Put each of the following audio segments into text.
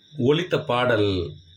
ஒலித்த பாடல்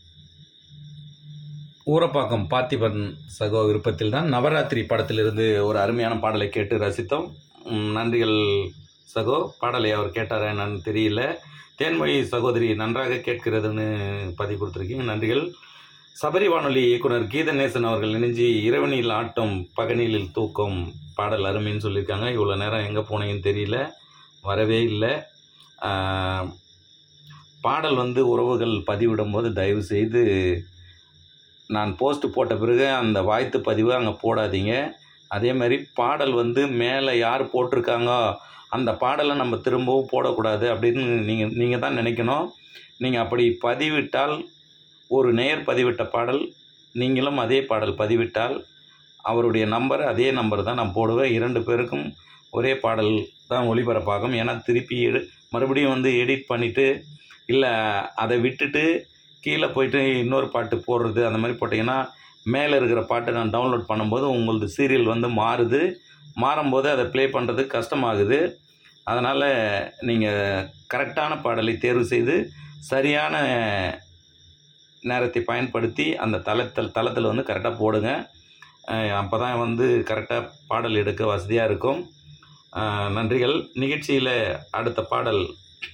ஊரப்பாக்கம் பார்த்திபன் சகோ விருப்பத்தில் தான் நவராத்திரி படத்திலிருந்து ஒரு அருமையான பாடலை கேட்டு ரசித்தோம் ம், நன்றிகள் சகோ பாடலை அவர் கேட்டாரா என்னன்னு தெரியல தேன்மொழி சகோதரி நன்றாக கேட்கிறதுன்னு பதிவு கொடுத்துருக்கீங்க நன்றிகள் சபரி வானொலி இயக்குனர் கீதநேசன் அவர்கள் இணைஞ்சி இரவனில் ஆட்டம் பகனிலில் தூக்கம் பாடல் அருமைன்னு சொல்லியிருக்காங்க இவ்வளோ நேரம் எங்கே போனீங்கன்னு தெரியல வரவே இல்லை ஆஹ், பாடல் வந்து உறவுகள் பதிவிடும்போது தயவு செய்து நான் போஸ்ட் போட்ட பிறகு அந்த வாய்த்து பதிவு அங்கே போடாதீங்க அதே மாதிரி பாடல் வந்து மேலே யார் போட்டிருக்காங்க அந்த பாடலை நம்ம திரும்பவும் போடக்கூடாது அப்படின்னு நீங்கள் நீங்கள் தான் நினைக்கணும் நீங்கள் அப்படி பதிவிட்டால் ஒரு நேயர் பதிவிட்ட பாடல் நீங்களும் அதே பாடல் பதிவிட்டால் அவருடைய நம்பர் அதே நம்பர் தான் நான் போடுவேன் இரண்டு பேருக்கும் ஒரே பாடல் தான் ஒளிபரப்பாகும் ஏன்னா திருப்பி எடு மறுபடியும் வந்து எடிட் பண்ணிவிட்டு இல்லை அதை விட்டுட்டு கீழே போயிட்டு இன்னொரு பாட்டு போடுறது அந்த மாதிரி போட்டிங்கன்னா மேலே இருக்கிற பாட்டை நான் டவுன்லோட் பண்ணும்போது உங்களது சீரியல் வந்து மாறுது மாறும்போது அதை ப்ளே பண்ணுறது கஷ்டமாகுது அதனால் நீங்கள் கரெக்டான பாடலை தேர்வு செய்து சரியான நேரத்தை பயன்படுத்தி அந்த தளத்தில் தளத்தில் வந்து கரெக்டாக போடுங்க அப்போ தான் வந்து கரெக்டாக பாடல் எடுக்க வசதியாக இருக்கும் அஹ், நன்றிகள் நிகழ்ச்சியில் அடுத்த பாடல்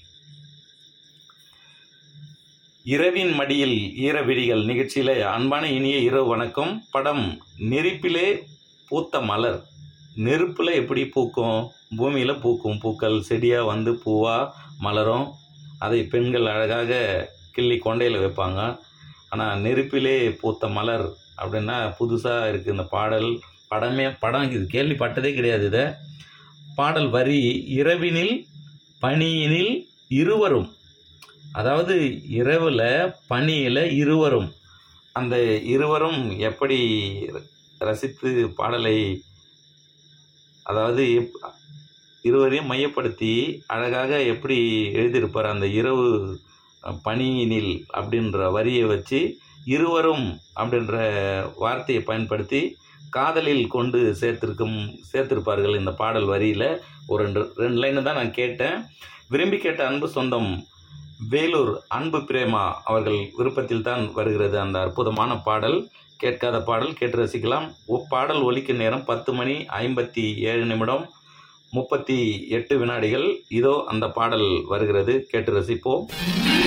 இரவின் மடியில் ஈரவிழிகள் நிகழ்ச்சியில் அன்பான இனிய இரவு வணக்கம் படம் நெருப்பிலே பூத்த மலர் நெருப்பில் எப்படி பூக்கும் பூமியில் பூக்கும் பூக்கள் செடியாக வந்து பூவாக மலரும் அதை பெண்கள் அழகாக கிள்ளி கொண்டையில் வைப்பாங்க ஆனால் நெருப்பிலே பூத்த மலர் அப்படின்னா புதுசாக இருக்குது இந்த பாடல் படமே படம் இது கேள்விப்பட்டதே கிடையாது இதை பாடல் வரி இரவினில் பனியினில் இருவரும் அதாவது இரவில் பனியில் இருவரும் அந்த இருவரும் எப்படி ரசித்து பாடலை அதாவது எப்- இருவரையும் மையப்படுத்தி அழகாக எப்படி எழுதியிருப்பார் அந்த இரவு அஹ், பனியினில் அப்படின்ற வரியை வச்சு இருவரும் அப்படின்ற வார்த்தையை பயன்படுத்தி காதலில் கொண்டு சேர்த்திருக்கும் சேர்த்திருப்பார்கள் இந்த பாடல் வரியில் ஒரு ரெண்டு ரெண்டு லைனு தான் நான் கேட்டேன் விரும்பி கேட்ட அன்பு சொந்தம் வேலூர் அன்பு பிரேமா அவர்கள் விருப்பத்தில் தான் வருகிறது அந்த அற்புதமான பாடல் கேட்காத பாடல் கேட்டு ரசிக்கலாம் ஒ- பாடல் ஒலிக்கும் நேரம் பத்து மணி ஐம்பத்தி ஏழு நிமிடம் முப்பத்தி எட்டு வினாடிகள் இதோ அந்த பாடல் வருகிறது கேட்டு ரசிப்போம்